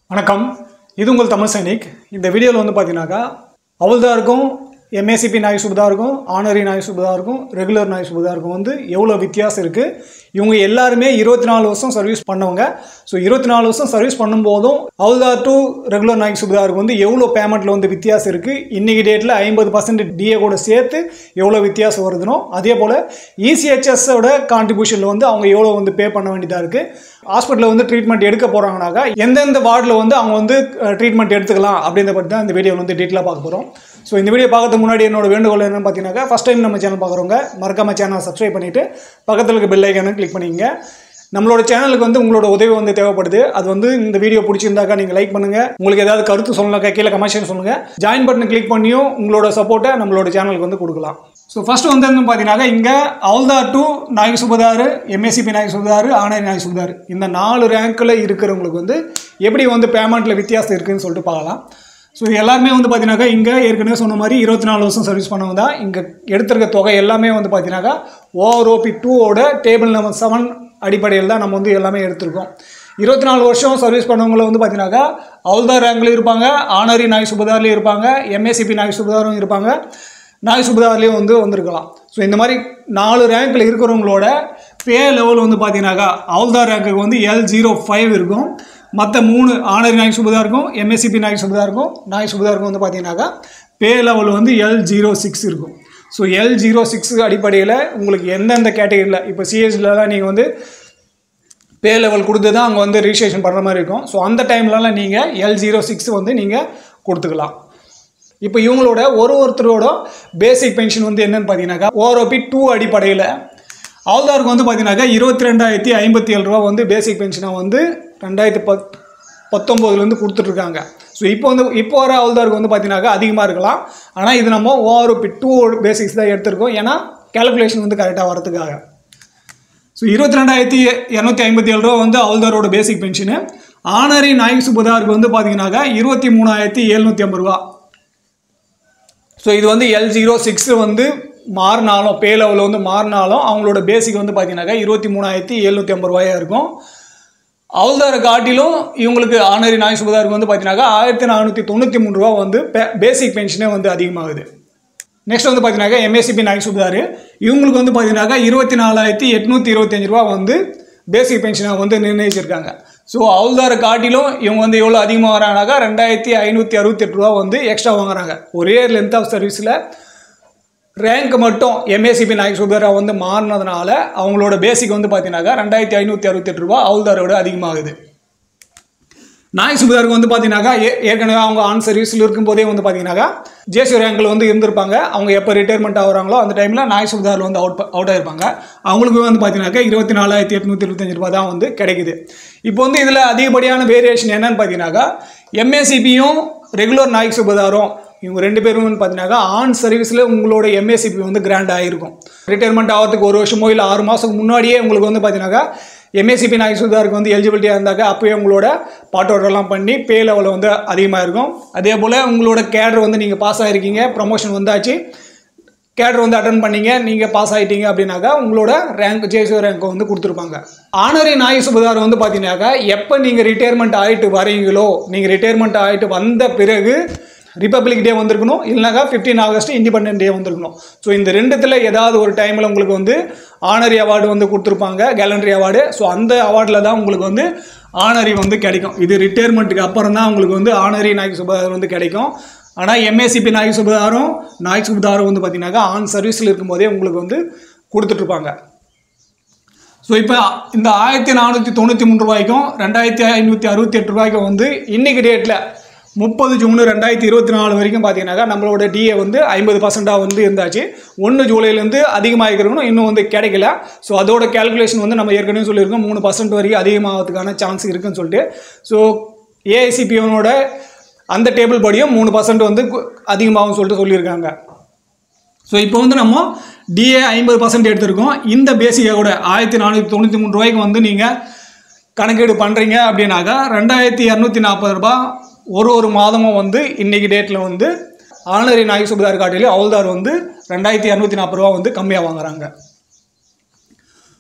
வணக்கம் இது உங்கள் தமிழ் சைனிக் இந்த வீடியோவில் வந்து பார்த்தீங்கன்னாக்கா அவள்தாருக்கும் எம்ஏசிபி நாய் சுபதாருக்கும் ஆனரி நாய் சுபதாருக்கும் ரெகுலர் நாய் சுபதாருக்கும் வந்து எவ்வளோ வித்தியாசம் இருக்குது இவங்க எல்லாருமே இருபத்தி நாலு வருஷம் சர்வீஸ் பண்ணவங்க ஸோ இருபத்தி நாலு வருஷம் சர்வீஸ் பண்ணும்போதும் அவள்தார் டு ரெகுலர் நாய் சுபதாருக்கு வந்து எவ்வளோ பேமெண்ட்டில் வந்து வித்தியாசம் இருக்குது இன்றைக்கி டேட்டில் ஐம்பது பர்சன்ட் டிஏ கூட சேர்த்து எவ்வளோ வித்தியாசம் வருதுனோ அதே போல் இசிஹெச்எஸோட கான்ட்ரிபியூஷனில் வந்து அவங்க எவ்வளோ வந்து பே பண்ண வேண்டியதாக இருக்குது ஹாஸ்பிட்டலில் வந்து ட்ரீட்மெண்ட் எடுக்க போகிறாங்கனாக்கா எந்தெந்த வார்டில் வந்து அவங்க வந்து ட்ரீட்மெண்ட் எடுத்துக்கலாம் அப்படின்றத பற்றி தான் இந்த வீடியோவில் வந்து டீட்டெயிலாக பார்க்க போகிறோம் ஸோ இந்த வீடியோ பார்க்கறதுக்கு முன்னாடி என்னோட வேண்டுகோள் என்னன்னு பார்த்தீங்கன்னாக்கா ஃபஸ்ட் டைம் நம்ம சேனல் பார்க்குறவங்க மறக்காம சேனலை சப்ஸ்கிரைப் பண்ணிவிட்டு பக்கத்தில் இருக்க பெல் ஐக்கானு கிளிக் பண்ணிக்கங்க நம்மளோட சேனலுக்கு வந்து உங்களோட உதவி வந்து தேவைப்படுது அது வந்து இந்த வீடியோ பிடிச்சிருந்தாக்கா நீங்கள் லைக் பண்ணுங்கள் உங்களுக்கு ஏதாவது கருத்து சொல்லணும்க்கா கீழே கமெண்ட்ஸ் சொல்லுங்கள் ஜாயின் பட்டனை கிளிக் பண்ணியும் உங்களோட சப்போர்ட்டை நம்மளோட சேனலுக்கு வந்து கொடுக்கலாம் ஸோ ஃபர்ஸ்ட் வந்து என்ன பார்த்தீங்கன்னா இங்கே havildar to naik subedar MSCP naik subedar honorary naik subedar இந்த நாலு ரேங்க்கில் இருக்கிறவங்களுக்கு வந்து எப்படி வந்து பேமெண்ட்டில் வித்தியாசம் இருக்குதுன்னு சொல்லிட்டு பார்க்கலாம் ஸோ எல்லாருமே வந்து பார்த்தீங்கன்னாக்கா இங்கே ஏற்கனவே சொன்ன மாதிரி இருபத்தி நாலு வருஷம் சர்வீஸ் பண்ணவங்க தான் இங்கே எடுத்திருக்க தொகை எல்லாமே வந்து பார்த்தீங்கன்னாக்கா ஓஆர்ஓபி டூவோட டேபிள் நம்பர் செவன் அடிப்படையில் தான் நம்ம வந்து எல்லாமே எடுத்திருக்கோம் இருபத்தி நாலு வருஷம் சர்வீஸ் பண்ணவங்கள வந்து பார்த்தீங்கன்னாக்கா அவுல்தார் ரேங்க்லேயும் இருப்பாங்க ஆனரி நாய் சுபதார்லேயும் இருப்பாங்க எம்ஏசிபி நாய் சுபதாரும் இருப்பாங்க நாய் சுபதார்லேயும் வந்து வந்திருக்கலாம் ஸோ இந்த மாதிரி நாலு ரேங்க்கில் இருக்கிறவங்களோட பே லெவல் வந்து பார்த்தீங்கன்னாக்கா அவுல்தார் ரேங்க்குக்கு வந்து எல் ஜீரோ ஃபைவ் இருக்கும் மற்ற மூணு ஆனரி நாய் சுபதா இருக்கும் எம்எஸ்சிபி நாய் சுபதா இருக்கும் நாய் சுபதா இருக்கும் வந்து பார்த்தீங்கன்னாக்கா பே லெவல் வந்து எல் ஜீரோ சிக்ஸ் இருக்கும் ஸோ எல் ஜீரோ சிக்ஸ் அடிப்படையில் உங்களுக்கு எந்தெந்த கேட்டகரியில் இப்போ சிஎஸ்லலாம் நீங்கள் வந்து பே லெவல் கொடுத்து தான் அங்கே வந்து ரிஜிஸ்ட்ரேஷன் பண்ணுற மாதிரி இருக்கும் ஸோ அந்த டைம்லலாம் நீங்கள் எல் ஜீரோ சிக்ஸ் வந்து நீங்கள் கொடுத்துக்கலாம் இப்போ இவங்களோட ஒரு ஒருத்தரோட பேசிக் பென்ஷன் வந்து என்னன்னு பார்த்தீங்கன்னாக்கா ஓஆர்ஓபி டூ அடிப்படையில் ஆல்தாருக்கு வந்து பார்த்தீங்கன்னாக்கா இருபத்தி ரெண்டாயிரத்தி ஐம்பத்தி ஏழு ரூபா வந்து பேசிக் பென்ஷனை வந்து ரெண்டாயிரத்தி பத் பத்தொம்போதுலேருந்து கொடுத்துட்ருக்காங்க ஸோ இப்போ வந்து இப்போ வர ஆல்தாருக்கு வந்து பார்த்தீங்கன்னாக்கா அதிகமாக இருக்கலாம் ஆனால் இது நம்ம ஓஆர்ஓபி டூ பேசிக்ஸ் தான் எடுத்திருக்கோம் ஏன்னா கேல்குலேஷன் வந்து கரெக்டாக வரதுக்காக ஸோ இருபத்தி ரெண்டாயிரத்தி இரநூத்தி ஐம்பத்தி ஏழு ரூபா வந்து அவல்தாரோட பேசிக் பென்ஷனு ஆனரி நாயக் சுபதாருக்கு வந்து பார்த்தீங்கன்னாக்கா இருபத்தி மூணாயிரத்தி எழுநூற்றி ஐம்பது ரூபா ஸோ இது வந்து எல் ஜீரோ சிக்ஸ் வந்து மாறினாலும் பே லெவலில் வந்து மாறினாலும் அவங்களோட பேசிக் வந்து பார்த்தீங்கன்னாக்கா இருபத்தி மூணாயிரத்தி எழுநூற்றி ஐம்பது ரூபாயா இருக்கும் அவல்தாரை காட்டிலும் இவங்களுக்கு ஆனரி நாய் சுபதாருக்கு வந்து பார்த்தீங்கன்னாக்கா ஆயிரத்தி நானூற்றி தொண்ணூற்றி மூணு ரூபா வந்து பேசிக் பென்ஷனே வந்து அதிகமாகுது நெக்ஸ்ட் வந்து பார்த்தீங்கன்னாக்கா எம்ஏசிபி நாய் சுபதார் இவங்களுக்கு வந்து பார்த்தீங்கன்னாக்கா இருபத்தி நாலாயிரத்தி எட்நூற்றி இருபத்தஞ்சு ரூபா வந்து பேசிக் பென்ஷனாக வந்து நிர்ணயிச்சிருக்காங்க ஸோ அவள்தாரை காட்டிலும் இவங்க வந்து எவ்வளோ அதிகமாக வராங்கனாக்கா ரெண்டாயிரத்தி ஐநூற்றி அறுபத்தெட்டு ரூபா வந்து எக்ஸ்ட்ரா வாங்குறாங்க ஒரே லென்த் ஆஃப் சர்வீஸில் ரேங்க் மட்டும் எம்ஏசிபி நாயக் சுபேரா வந்து மாறினதுனால அவங்களோட பேசிக் வந்து பார்த்தீங்கன்னாக்கா ரெண்டாயிரத்தி ஐநூற்றி அறுபத்தெட்டு ரூபா அவள்தாரோட அதிகமாகுது நாய் சுபதாருக்கு வந்து பார்த்தீங்கன்னாக்கா ஏ ஏற்கனவே அவங்க ஆன் சர்வீஸில் இருக்கும்போதே வந்து பார்த்தீங்கன்னாக்கா ஜேசி ரேங்கில் வந்து இருந்திருப்பாங்க அவங்க எப்போ ரிட்டையர்மெண்ட் ஆகுறாங்களோ அந்த டைமில் நாய் சுபதாரில் வந்து அவுட் அவுட் ஆயிருப்பாங்க அவங்களுக்கு வந்து பார்த்தீங்கன்னாக்கா இருபத்தி நாலாயிரத்தி எட்நூற்றி இருபத்தஞ்சு ரூபா தான் வந்து கிடைக்குது இப்போ வந்து இதில் அதிகப்படியான வேரியேஷன் என்னன்னு பார்த்தீங்கன்னாக்கா எம்ஏசிபியும் ரெகுலர் நாய் சுபதாரும் இவங்க ரெண்டு பேரும் வந்து பார்த்தீங்கன்னாக்கா ஆன் சர்வீஸில் உங்களோட எம்ஏசிபி வந்து கிராண்ட் ஆகிருக்கும் ரிட்டையர்மெண்ட் ஆகிறதுக்கு ஒரு வருஷமோ இல்லை ஆறு மாதத்துக்கு முன்னாடியே உங்களுக்கு வந்து பார்த்தீங்கன்னாக்கா எம்ஏசிபி நாய் சுதாருக்கு வந்து எலிஜிபிலிட்டியாக இருந்தாக்க அப்போயே உங்களோட பாட் ஆர்டர்லாம் பண்ணி பே லெவலில் வந்து அதிகமாக இருக்கும் அதே போல் உங்களோட கேடர் வந்து நீங்கள் பாஸ் ஆகிருக்கீங்க ப்ரமோஷன் வந்தாச்சு கேடர் வந்து அட்டன் பண்ணீங்க நீங்கள் பாஸ் ஆகிட்டீங்க அப்படின்னாக்கா உங்களோட ரேங்க் ஜேசி ரேங்க் வந்து கொடுத்துருப்பாங்க ஆனரி நாய் சுபதார் வந்து பார்த்தீங்கன்னாக்கா எப்போ நீங்கள் ரிட்டையர்மெண்ட் ஆகிட்டு வரீங்களோ நீங்கள் ரிட்டையர்மெண்ட் ஆகிட்டு வந்த பிறகு ரிப்பப்ளிக் டே வந்திருக்கணும் இல்லைனாக்கா ஃபிஃப்டீன் ஆகஸ்ட் இண்டிபெண்டன்ட் டே வந்திருக்கணும் ஸோ இந்த ரெண்டுத்தில் ஏதாவது ஒரு டைமில் உங்களுக்கு வந்து ஆனரி அவார்டு வந்து கொடுத்துருப்பாங்க கேலண்டரி அவார்டு ஸோ அந்த அவார்டில் தான் உங்களுக்கு வந்து ஆனரி வந்து கிடைக்கும் இது ரிட்டையர்மெண்ட்டுக்கு அப்புறம் தான் உங்களுக்கு வந்து ஆனரி நாயக் சுபதார் வந்து கிடைக்கும் ஆனால் எம்ஏசிபி நாயக் சுபதாரும் நாயக் சுபதாரும் வந்து பார்த்தீங்கன்னாக்கா ஆன் சர்வீஸில் இருக்கும்போதே உங்களுக்கு வந்து கொடுத்துட்ருப்பாங்க ஸோ இப்போ இந்த ஆயிரத்தி நானூற்றி தொண்ணூற்றி மூணு ரூபாய்க்கும் ரெண்டாயிரத்தி ஐநூற்றி அறுபத்தி எட்டு ரூபாய்க்கும் வந்து இன்றைக்கி டேட்டில் முப்பது ஜூன் ரெண்டாயிரத்தி இருபத்தி நாலு வரைக்கும் பார்த்தீங்கன்னாக்கா நம்மளோட டிஏ வந்து ஐம்பது பர்சண்ட்டாக வந்து இருந்தாச்சு ஒன்று ஜூலைலேருந்து அதிகமாக இருக்கிறவங்களும் இன்னும் வந்து கிடைக்கல ஸோ அதோட கேல்குலேஷன் வந்து நம்ம ஏற்கனவே சொல்லியிருக்கோம் மூணு பர்சன்ட் வரைக்கும் அதிகமாகிறதுக்கான சான்ஸ் இருக்குன்னு சொல்லிட்டு ஸோ ஏஐசிபியோனோட அந்த டேபிள் படியும் மூணு பர்சன்ட் வந்து அதிகமாகும் சொல்லிட்டு சொல்லியிருக்காங்க ஸோ இப்போ வந்து நம்ம டிஏ ஐம்பது பர்சன்ட் எடுத்திருக்கோம் இந்த பேசிக்கை கூட ஆயிரத்தி நானூற்றி தொண்ணூற்றி மூணு ரூபாய்க்கு வந்து நீங்கள் கணக்கீடு பண்ணுறீங்க அப்படின்னாக்கா ரெண்டாயிரத்தி இரநூத்தி நாற்பது ரூபாய் ஒரு ஒரு மாதமும் வந்து இன்றைக்கி டேட்டில் வந்து ஆனரி நாய் சுபதார் காட்டிலே அவல்தார் வந்து ரெண்டாயிரத்தி இரநூத்தி நாற்பது ரூபா வந்து கம்மியாக வாங்குறாங்க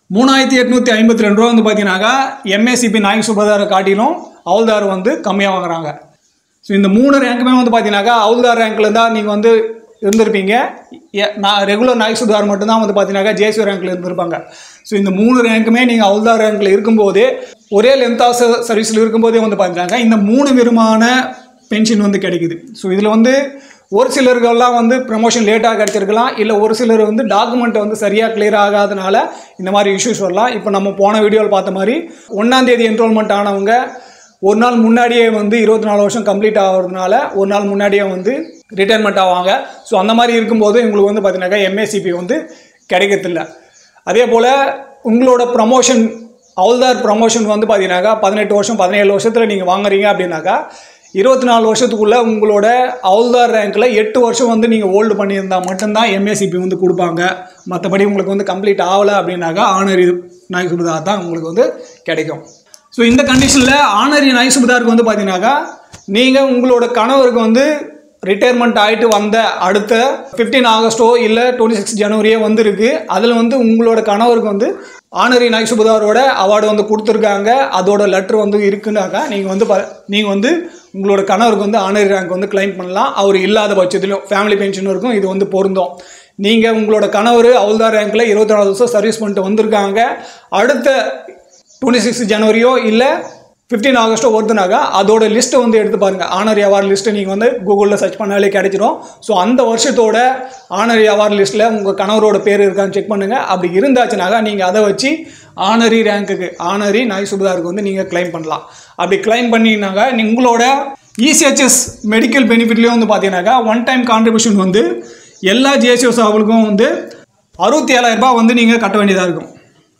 மூணாயிரத்தி எட்நூற்றி ஐம்பத்தி ரெண்டு ரூபா வந்து பார்த்தீங்கன்னாக்கா எம்ஏசிபி நாயக் சுபதாரை காட்டிலும் அவுல்தார் வந்து கம்மியாக வாங்குறாங்க ஸோ இந்த மூணு ரேங்க்குமே வந்து பார்த்தீங்கன்னாக்கா அவுல்தார் ரேங்க்கில் தான் நீங்கள் வந்து இருந்திருப்பீங்க எ- நான் ரெகுலர் நாயக் சுதார் மட்டும்தான் வந்து பார்த்தீங்கன்னாக்கா ஜேசி ரேங்க்கில் இருந்திருப்பாங்க ஸோ இந்த மூணு ரேங்க்குமே நீங்கள் அவுல்தார் ரேங்க்கில் இருக்கும்போதே ஒரே லென்த் ஆஃப் சர்வீஸில் இருக்கும்போதே வந்து பார்த்தீங்கன்னாக்கா இந்த மூணு விதமான பென்ஷன் வந்து கிடைக்குது ஸோ இதில் வந்து ஒரு சிலருக்கெல்லாம் வந்து ப்ரமோஷன் லேட்டாக கிடைச்சிருக்கலாம் இல்லை ஒரு சிலர் வந்து டாக்குமெண்ட்டை வந்து சரியாக clear ஆகாதனால இந்த மாதிரி இஷ்யூஸ் வரலாம் இப்போ நம்ம போன வீடியோவில் பார்த்த மாதிரி ஒன்றாந்தேதி என்ரோல்மெண்ட் ஆனவங்க ஒரு நாள் முன்னாடியே வந்து இருபத்தி நாலு வருஷம் கம்ப்ளீட் ஆகிறதுனால ஒரு நாள் முன்னாடியே வந்து ரிட்டைர்மெண்ட் ஆவாங்க ஸோ அந்த மாதிரி இருக்கும்போது உங்களுக்கு வந்து பார்த்தீங்கன்னாக்கா எம்ஏசிபி வந்து கிடைக்கிறதில்ல அதே போல் உங்களோட ப்ரமோஷன் அவுல்தார் ப்ரமோஷன் வந்து பார்த்தீங்கன்னாக்கா பதினெட்டு வருஷம் பதினேழு வருஷத்தில் நீங்கள் வாங்குறீங்க அப்படின்னாக்கா இருபத்தி நாலு வருஷத்துக்குள்ளே உங்களோட அவுல்தார் ரேங்க்கில் எட்டு வருஷம் வந்து நீங்கள் ஹோல்டு பண்ணியிருந்தால் மட்டும்தான் எம்ஏசிபி வந்து கொடுப்பாங்க மற்றபடி உங்களுக்கு வந்து கம்ப்ளீட் ஆகலை அப்படின்னாக்கா ஆனரி நாய் சுபதா தான் உங்களுக்கு வந்து கிடைக்கும் ஸோ இந்த கண்டிஷனில் ஆனரி நாய் சுபதாருக்கு வந்து பார்த்தீங்கன்னாக்கா நீங்கள் உங்களோட கணவருக்கு வந்து ரிட்டையர்மெண்ட் ஆகிட்டு வந்த அடுத்த 15 ஆகஸ்ட்டோ இல்லை டுவெண்ட்டி சிக்ஸ் ஜனவரியோ வந்திருக்கு அதில் வந்து உங்களோட கணவருக்கு வந்து ஆனரி நாய் சுபதாரோட அவார்டு வந்து கொடுத்துருக்காங்க அதோட லெட்டர் வந்து இருக்குன்னாக்கா நீங்கள் வந்து நீங்கள் வந்து உங்களோட கணவருக்கு வந்து ஆனரி ரேங்க் வந்து கிளைம் பண்ணலாம் அவர் இல்லாத பட்சத்திலும் ஃபேமிலி பென்ஷன் இருக்கும் இது வந்து பொருந்தும் நீங்கள் உங்களோட கணவர் அவுல்தார் ரேங்க்கில் இருபத்தி நாலு வருஷம் சர்வீஸ் பண்ணிட்டு வந்திருக்காங்க அடுத்த டுவெண்ட்டி சிக்ஸ் ஜனவரியோ இல்லை 15 ஆகஸ்ட்டோ வருதுனாக்கா அதோட லிஸ்ட்டை வந்து எடுத்து பாருங்கள் ஆனரி அவார்டு லிஸ்ட்டை நீங்கள் வந்து கூகுளில் சர்ச் பண்ணாலே கிடைச்சிரும் ஸோ அந்த வருஷத்தோட ஆனரி அவார்டு லிஸ்ட்டில் உங்கள் கணவரோட பேர் இருக்கான்னு செக் பண்ணுங்கள் அப்படி இருந்தாச்சுனாக்கா நீங்கள் அதை வச்சு ஆனரி ரேங்க்குக்கு ஆனரி நாய் சுபதாருக்கு வந்து நீங்கள் கிளைம் பண்ணலாம் அப்படி கிளைம் பண்ணினாக்கா உங்களோட இசிஹெச்எஸ் மெடிக்கல் பெனிஃபிட்லேயும் வந்து பார்த்தீங்கன்னாக்கா ஒன் டைம் கான்ட்ரிபியூஷன் வந்து எல்லா ஜிஎஸ்ஓஸ் அவங்களுக்கும் வந்து அறுபத்தி ஏழாயிரம் ரூபாய் வந்து நீங்கள் கட்ட வேண்டியதாக இருக்கும்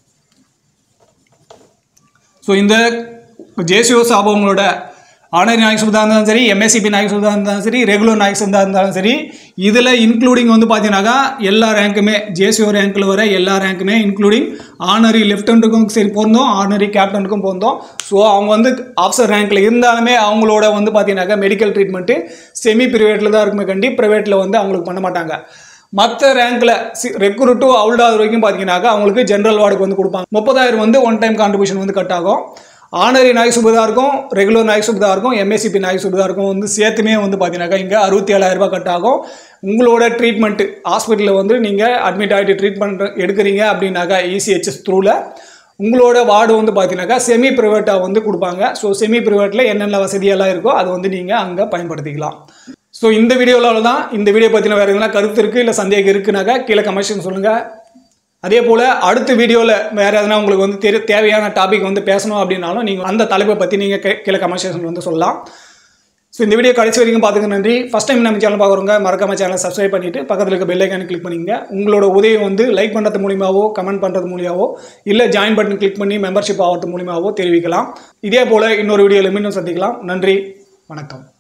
ஸோ இந்த ஜேசிஓ சாபவங்களோட ஆனரி நாயக் சுபதா இருந்தாலும் சரி எம்எஸ்சிபி நாயக் சுபதா இருந்தாலும் சரி ரெகுலர் நாயக் சுபதா இருந்தாலும் சரி இதில் இன்க்ளூடிங் வந்து பார்த்தீங்கன்னாக்கா எல்லா ரேங்க்குமே ஜேசிஓ ரேங்க்கில் வர எல்லா ரேங்க்குமே இன்க்ளூடிங் ஆனரி லெஃப்டினண்ட்டுக்கும் சரி பொருந்தோம் ஆனரி கேப்டனுக்கும் பொருந்தோம் ஸோ அவங்க வந்து ஆஃபீஸர் ரேங்க்கில் இருந்தாலுமே அவங்களோட வந்து பார்த்தீங்கன்னாக்கா மெடிக்கல் ட்ரீட்மெண்ட்டு செமி ப்ரைவேட்டில் தான் இருக்குமே கண்டி ப்ரைவேட்டில் வந்து அவங்களுக்கு பண்ண மாட்டாங்க மற்ற ரேங்க்கில் ரெக்ரூட் டு அவுல்டாவது வரைக்கும் பார்த்தீங்கன்னாக்கா அவங்களுக்கு ஜென்ரல் வார்டுக்கு வந்து கொடுப்பாங்க முப்பதாயிரம் வந்து ஒன் டைம் கான்ட்ரிபியூஷன் வந்து கட் ஆகும் ஆனரி நாய் சுபதா இருக்கும் ரெகுலர் நாய் சுபதா இருக்கும் எம்எஸ்சிபி நாய் சுபதா இருக்கும் வந்து சேர்த்துமே வந்து பார்த்தீங்கன்னாக்கா இங்கே அறுபத்தி ஏழாயிரம் ரூபாய் கட் ஆகும் உங்களோட ட்ரீட்மெண்ட்டு ஹாஸ்பிட்டலில் வந்து நீங்கள் அட்மிட் ஆகிட்டு ட்ரீட்மெண்ட் எடுக்கிறீங்க அப்படின்னாக்கா இசிஹெச்எஸ் த்ரூவில் உங்களோட வார்டு வந்து பார்த்தீங்கன்னாக்கா செமி ப்ரைவேட்டாக வந்து கொடுப்பாங்க ஸோ செமி ப்ரைவேட்டில் என்னென்ன வசதியெல்லாம் இருக்கோ அதை வந்து நீங்கள் அங்கே பயன்படுத்திக்கலாம் ஸோ இந்த வீடியோவில் தான் இந்த வீடியோ பற்றின வேறு எதுனா கருத்து இருக்குது இல்லை சந்தேகம் இருக்குனாக்கா கீழே கமெண்ட்ஸ் சொல்லுங்கள் அதே போல் அடுத்த வீடியோவில் வேறு எதனா உங்களுக்கு வந்து தெரி தேவையான டாபிக் வந்து பேசணும் அப்படின்னாலும் நீங்கள் அந்த தலைப்பை பற்றி நீங்கள் கீழே கமெண்ட் வந்து சொல்லலாம் ஸோ இந்த வீடியோ கடைசி வரைக்கும் பார்த்துக்க நன்றி ஃபஸ்ட் டைம் நம்ம சேனல் பார்க்குறவங்க மறக்காம சேனலை சப்ஸ்கிரைப் பண்ணிவிட்டு பக்கத்தில் இருக்க பெல் ஐக்கான கிளிக் பண்ணிங்க உங்களோட உதவி வந்து லைக் பண்ணுறது மூலியமாவோ கமெண்ட் பண்ணுறது மூலியமாவோ இல்லை ஜாயின் பட்டன் கிளிக் பண்ணி மெம்பர்ஷிப் ஆகிறது மூலியமாவோ தெரிவிக்கலாம் இதே போல் இன்னொரு வீடியோவில் மீண்டும் சந்திக்கலாம் நன்றி வணக்கம்